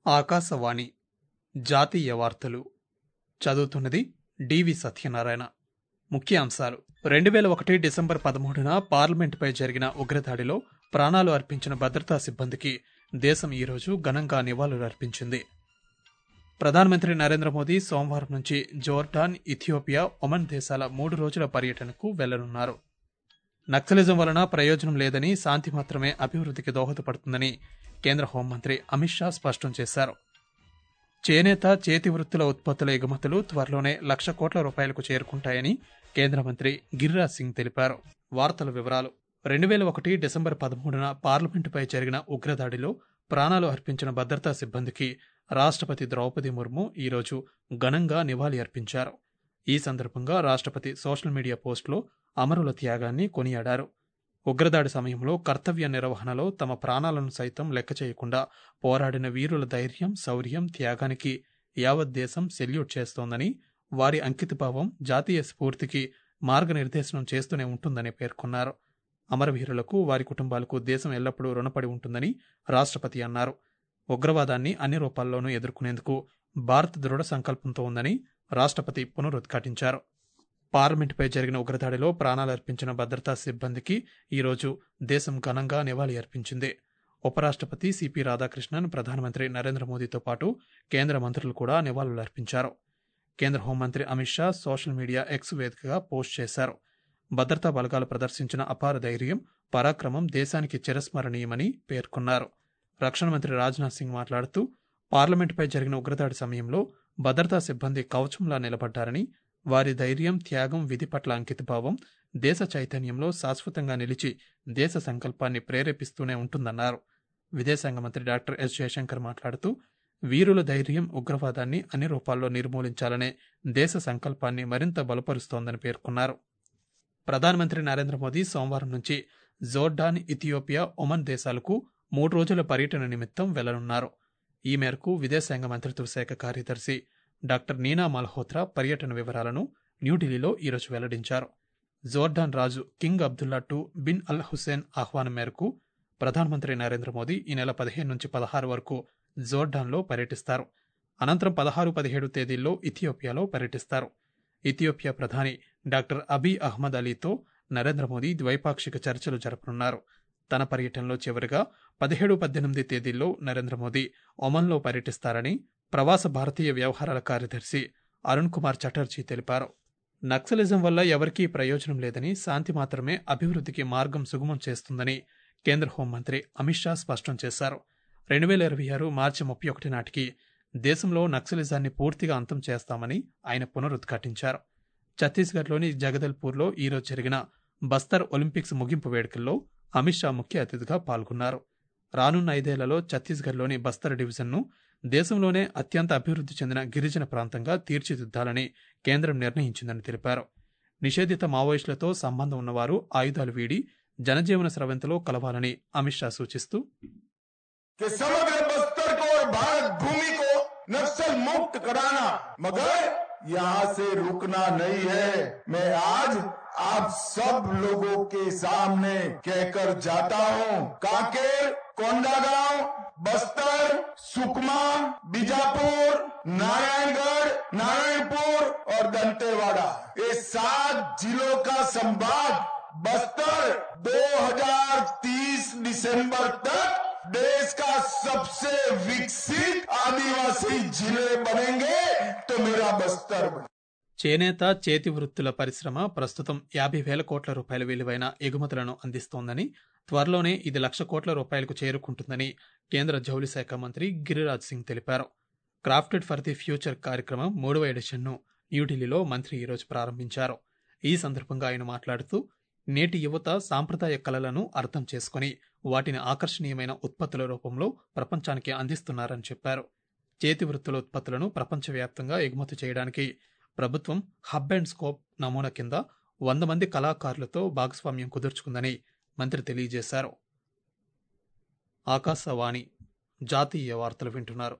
ఆకాశవాణి జాతీయ వార్తలు చదువుతున్నది డివి సత్యనారాయణ ముఖ్యాంశాలు రెండు వేల ఒకటి డిసెంబర్ పదమూడున పార్లమెంటుపై జరిగిన ఉగ్రదాడిలో ప్రాణాలు అర్పించిన భద్రతా సిబ్బందికి దేశం ఈరోజు ఘనంగా నివాళులు అర్పించింది ప్రధానమంత్రి నరేంద్ర మోదీ సోమవారం నుంచి జోర్డాన్ ఇథియోపియా ఒమన్ దేశాల మూడు రోజుల పర్యటనకు వెళ్లనున్నారు నక్సలిజం వలన ప్రయోజనం లేదని శాంతి మాత్రమే అభివృద్ధికి దోహదపడుతుందని కేంద్ర హోంమంత్రి అమిత్ షా స్పష్టం చేశారు చేనేత చేతి వృత్తుల ఉత్పత్తుల ఎగుమతులు త్వరలోనే లక్ష కోట్ల రూపాయలకు చేరుకుంటాయని కేంద్ర మంత్రి గిరిరాజ్ సింగ్ తెలిపారు వార్తల వివరాలు రెండు వేల ఒకటి డిసెంబర్ పదమూడున పార్లమెంటుపై జరిగిన ఉగ్రదాడిలో ప్రాణాలు అర్పించిన భద్రతా సిబ్బందికి రాష్ట్రపతి ద్రౌపది ముర్ము ఈరోజు ఘనంగా నివాళి అర్పించారు ఈ సందర్భంగా రాష్ట్రపతి సోషల్ మీడియా పోస్టులో అమరుల త్యాగాన్ని కొనియాడారు ఉగ్రదాడి సమయంలో కర్తవ్య నిర్వహణలో తమ ప్రాణాలను సైతం లెక్క చేయకుండా పోరాడిన వీరుల ధైర్యం శౌర్యం త్యాగానికి యావత్ దేశం సెల్యూట్ చేస్తోందని వారి అంకితభావం జాతీయ స్ఫూర్తికి మార్గనిర్దేశనం చేస్తూనే ఉంటుందని పేర్కొన్నారు అమరవీరులకు వారి కుటుంబాలకు దేశం ఎల్లప్పుడూ రుణపడి ఉంటుందని రాష్ట్రపతి అన్నారు ఉగ్రవాదాన్ని అన్ని రూపాల్లోనూ ఎదుర్కొనేందుకు భారత్ దృఢ సంకల్పంతో ఉందని రాష్ట్రపతి పునరుద్ఘాటించారు పార్లమెంటుపై జరిగిన ఉగ్రదాడిలో ప్రాణాలర్పించిన భద్రతా సిబ్బందికి ఈరోజు దేశం ఘనంగా నివాళి అర్పించింది ఉపరాష్ట్రపతి సిపి రాధాకృష్ణన్ ప్రధానమంత్రి నరేంద్ర మోదీతో పాటు కేంద్ర మంత్రులు కూడా నివాళులర్పించారు కేంద్ర హోంమంత్రి Amit Shah social media X వేదికగా పోస్ట్ చేశారు భద్రతా బలగాలు ప్రదర్శించిన అపార ధైర్యం పరాక్రమం దేశానికి చిరస్మరణీయమని పేర్కొన్నారు రక్షణ మంత్రి రాజ్నాథ్ సింగ్ మాట్లాడుతూ పార్లమెంటుపై జరిగిన ఉగ్రదాడి సమయంలో భద్రతా సిబ్బంది కవచంలా నిలబడ్డారని వారి ధైర్యం త్యాగం విధి పట్ల అంకితభావం దేశ చైతన్యంలో శాశ్వతంగా నిలిచి దేశ సంకల్పాన్ని ప్రేరేపిస్తూనే ఉంటుందన్నారు విదేశాంగ మంత్రి డాక్టర్ ఎస్ జయశంకర్ మాట్లాడుతూ వీరుల ధైర్యం ఉగ్రవాదాన్ని అన్ని రూపాల్లో నిర్మూలించాలనే దేశ సంకల్పాన్ని మరింత బలపరుస్తోందని పేర్కొన్నారు ప్రధానమంత్రి నరేంద్ర మోదీ సోమవారం నుంచి జోర్డాన్ ఇథియోపియా ఒమన్ దేశాలకు మూడు రోజుల పర్యటన నిమిత్తం వెళ్లనున్నారు ఈ మేరకు విదేశాంగ మంత్రిత్వ శాఖ కార్యదర్శి డాక్టర్ నీనా మల్హోత్రా పర్యటన వివరాలను న్యూఢిల్లీలో ఈరోజు వెల్లడించారు జోర్డాన్ రాజు king Abdullah two bin al Hussein ఆహ్వానం మేరకు ప్రధానమంత్రి నరేంద్ర మోదీ ఈ నెల పదిహేను నుంచి పదహారు వరకు జోర్డాన్లో పర్యటిస్తారు అనంతరం పదహారు పదిహేడు తేదీల్లో ఇథియోపియాలో పర్యటిస్తారు ఇథియోపియా ప్రధాని డాక్టర్ అబీ అహ్మద్ అలీతో నరేంద్ర మోదీ ద్వైపాక్షిక చర్చలు జరపనున్నారు తన పర్యటనలో చివరిగా పదిహేడు పద్దెనిమిది తేదీల్లో నరేంద్ర మోదీ ఒమన్లో పర్యటిస్తారని ప్రవాస భారతీయ వ్యవహారాల కార్యదర్శి అరుణ్ కుమార్ చటర్జీ తెలిపారు నక్సలిజం వల్ల ఎవరికీ ప్రయోజనం లేదని శాంతి మాత్రమే అభివృద్ధికి మార్గం సుగమం చేస్తుందని కేంద్ర హోంమంత్రి అమిత్ షా స్పష్టం చేశారు రెండు వేల ఇరవై ఆరు మార్చి ముప్పై ఒకటి నాటికి దేశంలో నక్సలిజాన్ని పూర్తిగా అంతం చేస్తామని ఆయన పునరుద్ఘాటించారు ఛత్తీస్గఢ్లోని జగదల్పూర్లో ఈరోజు జరిగిన బస్తర్ ఒలింపిక్స్ ముగింపు వేడుకల్లో అమిత్ షా ముఖ్య అతిథిగా పాల్గొన్నారు రానున్న ఐదేళ్లలో ఛత్తీస్గఢ్లోని బస్తర్ డివిజన్ను దేశంలోనే అత్యంత అభివృద్ధి చెందిన గిరిజన ప్రాంతంగా తీర్చిదిద్దాలని కేంద్రం నిర్ణయించిందని తెలిపారు నిషేధిత మావోయిస్టులతో సంబంధం ఉన్నవారు ఆయుధాలు వీడి జనజీవన స్రవంతిలో కలవాలని అమిత్ షా సూచిస్తూ कि समग्र बस्तर को और भारत भूमि को नक्सल मुक्त कराना मगर यहाँ से रुकना नहीं है मैं आज आप सब लोगों के सामने कहकर जाता हूँ कांकेर कोंडागांव बस्तर सुकमा बीजापुर नारायणगढ़ नारायणपुर और दंतेवाड़ा ये सात जिलों का संभाग बस्तर 2030 दिसंबर तक देश का सबसे विकसित आदिवासी जिले बनेंगे तो मेरा बस्तर बने చేనేత చేతి వృత్తుల పరిశ్రమ ప్రస్తుతం యాభై వేల కోట్ల రూపాయల విలువైన ఎగుమతులను అందిస్తోందని త్వరలోనే ఇది లక్ష కోట్ల రూపాయలకు చేరుకుంటుందని కేంద్ర జౌళి శాఖ మంత్రి గిరిరాజ్ సింగ్ తెలిపారు క్రాఫ్టెడ్ ఫర్ ది ఫ్యూచర్ కార్యక్రమం మూడవ ఎడిషన్ను న్యూఢిల్లీలో మంత్రి ఈరోజు ప్రారంభించారు ఈ సందర్భంగా ఆయన మాట్లాడుతూ నేటి యువత సాంప్రదాయ కళలను అర్థం చేసుకుని వాటిని ఆకర్షణీయమైన ఉత్పత్తుల రూపంలో ప్రపంచానికి అందిస్తున్నారని చెప్పారు చేతి వృత్తుల ఉత్పత్తులను ప్రపంచవ్యాప్తంగా ఎగుమతి చేయడానికి ప్రభుత్వం హబ్ అండ్ స్కోప్ నమూనా కింద వంద మంది కళాకారులతో భాగస్వామ్యం కుదుర్చుకుందని మంత్రి తెలియజేశారు ఆకాశవాణి జాతీయ వార్తలు వింటున్నారు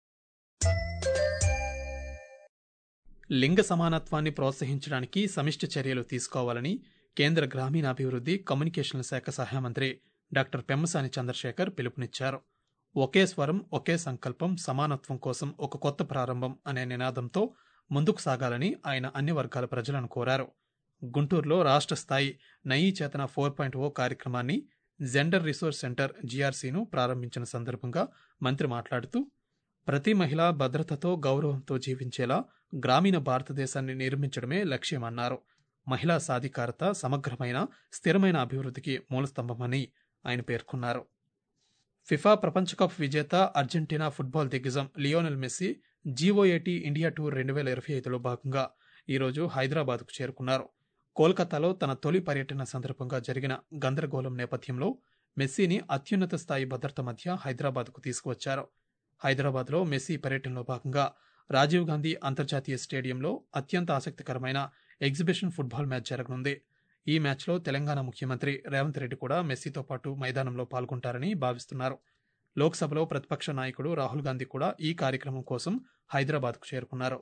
లింగ సమానత్వాన్ని ప్రోత్సహించడానికి సమిష్టి చర్యలు తీసుకోవాలని కేంద్ర గ్రామీణాభివృద్ధి కమ్యూనికేషన్ల శాఖ సహాయ మంత్రి డాక్టర్ పెమ్మసాని చంద్రశేఖర్ పిలుపునిచ్చారు ఒకే స్వరం ఒకే సంకల్పం సమానత్వం కోసం ఒక కొత్త ప్రారంభం అనే నినాదంతో ముందుకు సాగాలని ఆయన అన్ని వర్గాల ప్రజలను కోరారు గుంటూరులో రాష్ట్ర స్థాయి నయీ చేతన ఫోర్ పాయింట్ ఓ కార్యక్రమాన్ని జెండర్ రిసోర్స్ సెంటర్ జీఆర్సీను ప్రారంభించిన సందర్భంగా మంత్రి మాట్లాడుతూ ప్రతి మహిళ భద్రతతో గౌరవంతో జీవించేలా గ్రామీణ భారతదేశాన్ని నిర్మించడమే లక్ష్యమన్నారు మహిళా సాధికారత సమగ్రమైన స్థిరమైన అభివృద్ధికి మూలస్తంభమని ఆయన పేర్కొన్నారు ఫిఫా ప్రపంచ కప్ విజేత అర్జెంటీనా ఫుట్బాల్ దిగ్గజం Lionel Messi G O A T India tour రెండు వేల ఇరవై ఐదులో భాగంగా ఈరోజు హైదరాబాద్కు చేరుకున్నారు కోల్కతాలో తన తొలి పర్యటన సందర్భంగా జరిగిన గందరగోళం నేపథ్యంలో మెస్సీని అత్యున్నత స్థాయి భద్రత మధ్య హైదరాబాద్కు తీసుకువచ్చారు హైదరాబాద్లో మెస్సీ పర్యటనలో భాగంగా రాజీవ్ గాంధీ అంతర్జాతీయ స్టేడియంలో అత్యంత ఆసక్తికరమైన ఎగ్జిబిషన్ ఫుట్బాల్ మ్యాచ్ జరగనుంది ఈ మ్యాచ్లో తెలంగాణ ముఖ్యమంత్రి రేవంత్ రెడ్డి కూడా మెస్సీతో పాటు మైదానంలో పాల్గొంటారని భావిస్తున్నారు లోక్సభలో ప్రతిపక్ష నాయకుడు రాహుల్ గాంధీ కూడా ఈ కార్యక్రమం కోసం హైదరాబాద్కు చేరుకున్నారు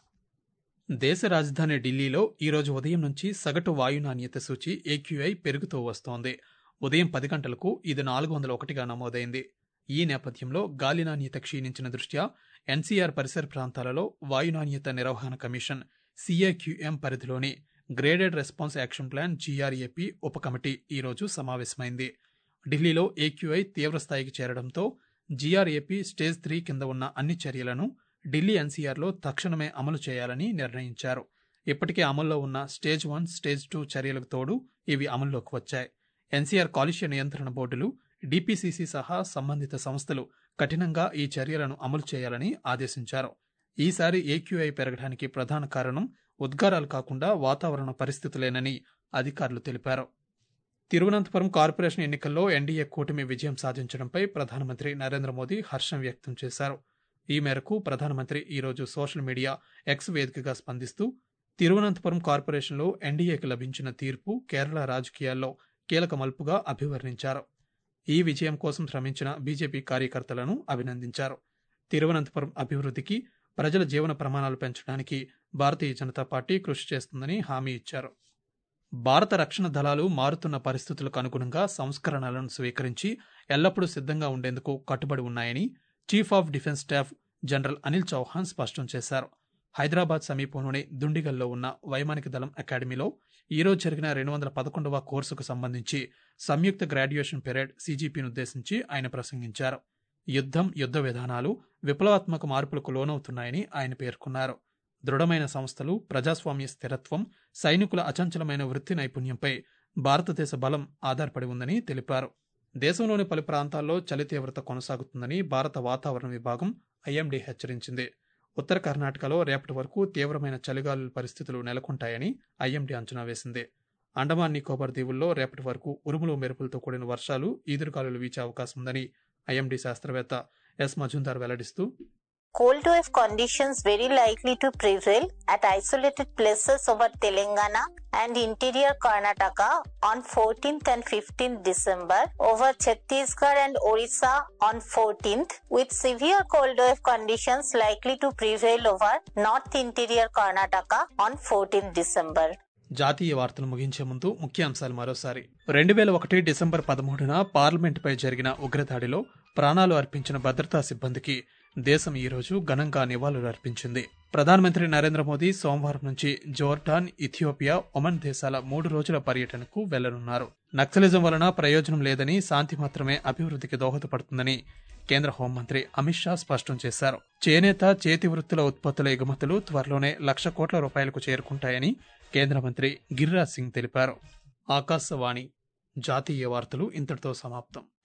దేశ రాజధాని ఢిల్లీలో ఈరోజు ఉదయం నుంచి సగటు వాయు నాణ్యత సూచి ఏక్యూఐ పెరుగుతూ వస్తోంది ఉదయం పది గంటలకు ఇది నాలుగు వందల ఒకటిగా నమోదైంది ఈ నేపథ్యంలో గాలి నాణ్యత క్షీణించిన దృష్ట్యా ఎన్సీఆర్ పరిసర ప్రాంతాలలో వాయు నాణ్యత నిర్వహణ కమిషన్ సిఏక్యూఎం పరిధిలోని graded response action plan G R A P ఉప కమిటీ ఈరోజు సమావేశమైంది ఢిల్లీలో ఏక్యూఐ తీవ్రస్థాయికి చేరడంతో జీఆర్ఏపీ స్టేజ్ త్రీ కింద ఉన్న అన్ని చర్యలను ఢిల్లీ ఎన్సీఆర్లో తక్షణమే అమలు చేయాలని నిర్ణయించారు ఇప్పటికే అమల్లో ఉన్న స్టేజ్ వన్ స్టేజ్ టూ చర్యలకు తోడు ఇవి అమల్లోకి వచ్చాయి ఎన్సీఆర్ కాలుష్య నియంత్రణ బోర్డులు డిపిసిసి సహా సంబంధిత సంస్థలు కఠినంగా ఈ చర్యలను అమలు చేయాలని ఆదేశించారు ఈసారి ఏక్యూఐ పెరగడానికి ప్రధాన కారణం ఉద్గారాలు కాకుండా వాతావరణ పరిస్థితులేనని అధికారులు తెలిపారు తిరువనంతపురం కార్పొరేషన్ ఎన్నికల్లో ఎన్డీఏ కూటమి విజయం సాధించడంపై ప్రధానమంత్రి నరేంద్ర మోదీ హర్షం వ్యక్తం చేశారు ఈ మేరకు ప్రధానమంత్రి ఈరోజు సోషల్ మీడియా ఎక్స్ వేదికగా స్పందిస్తూ తిరువనంతపురం కార్పొరేషన్లో ఎన్డీఏకి లభించిన తీర్పు కేరళ రాజకీయాల్లో కీలక మలుపుగా అభివర్ణించారు ఈ విజయం కోసం శ్రమించిన బీజేపీ కార్యకర్తలను అభినందించారు తిరువనంతపురం అభివృద్ధికి ప్రజల జీవన ప్రమాణాలు పెంచడానికి భారతీయ జనతా పార్టీ కృషి చేస్తుందని హామీ ఇచ్చారు భారత రక్షణ దళాలు మారుతున్న పరిస్థితులకు అనుగుణంగా సంస్కరణలను స్వీకరించి ఎల్లప్పుడూ సిద్ధంగా ఉండేందుకు కట్టుబడి ఉన్నాయని chief of defence staff general Anil Chauhan స్పష్టం చేశారు హైదరాబాద్ సమీపంలోని దుండిగల్లో ఉన్న వైమానిక దళం అకాడమీలో ఈరోజు జరిగిన రెండు వందల పదకొండవ కోర్సుకు సంబంధించి సంయుక్త గ్రాడ్యుయేషన్ పెరేడ్ సీజీపీని ఉద్దేశించి ఆయన ప్రసంగించారు యుద్ధం యుద్ధ విధానాలు విప్లవాత్మక మార్పులకు లోనవుతున్నాయని ఆయన పేర్కొన్నారు దృఢమైన సంస్థలు ప్రజాస్వామ్య స్థిరత్వం సైనికుల అచంచలమైన వృత్తి నైపుణ్యంపై భారతదేశ బలం ఆధారపడి ఉందని తెలిపారు దేశంలోని పలు ప్రాంతాల్లో చలి తీవ్రత కొనసాగుతుందని భారత వాతావరణ విభాగం ఐఎండీ హెచ్చరించింది ఉత్తర కర్ణాటకలో రేపటి వరకు తీవ్రమైన చలిగాలుల పరిస్థితులు నెలకొంటాయని ఐఎండీ అంచనా వేసింది అండమాన్ నికోబార్ దీవుల్లో రేపటి వరకు ఉరుములు మెరుపులతో కూడిన వర్షాలు ఈదురుగాలులు వీచే అవకాశం ఉందని ఐఎండీ శాస్త్రవేత్త ఎస్ మజుందార్ వెల్లడిస్తూ Cold wave conditions very likely to prevail at isolated places over Telangana and interior Karnataka on 14th and 15th December, over Chhattisgarh and Orissa on 14th, with severe cold wave conditions likely to prevail over north interior Karnataka on 14th December. జాతీయ వార్తలు ముగించే ముందు ముఖ్యాంశాలు మరోసారి రెండు వేల ఒకటి December పదమూడున పార్లమెంటుపై జరిగిన ఉగ్రదాడిలో ప్రాణాలు అర్పించిన భద్రతా సిబ్బందికి దేశం ఈరోజు ఘనంగా నివాళులు అర్పించింది ప్రధానమంత్రి నరేంద్ర మోదీ సోమవారం నుంచి జోర్డాన్ ఇథియోపియా ఒమన్ దేశాల మూడు రోజుల పర్యటనకు వెళ్లనున్నారు నక్సలిజం వలన ప్రయోజనం లేదని శాంతి మాత్రమే అభివృద్ధికి దోహదపడుతుందని కేంద్ర హోంమంత్రి అమిత్ షా స్పష్టం చేశారు చేనేత చేతి వృత్తుల ఉత్పత్తుల ఎగుమతులు త్వరలోనే లక్ష కోట్ల రూపాయలకు చేరుకుంటాయని కేంద్ర మంత్రి గిరిరాజ్ సింగ్ తెలిపారు ఆకాశవాణి జాతీయ వార్తలు ఇంతటితో సమాప్తం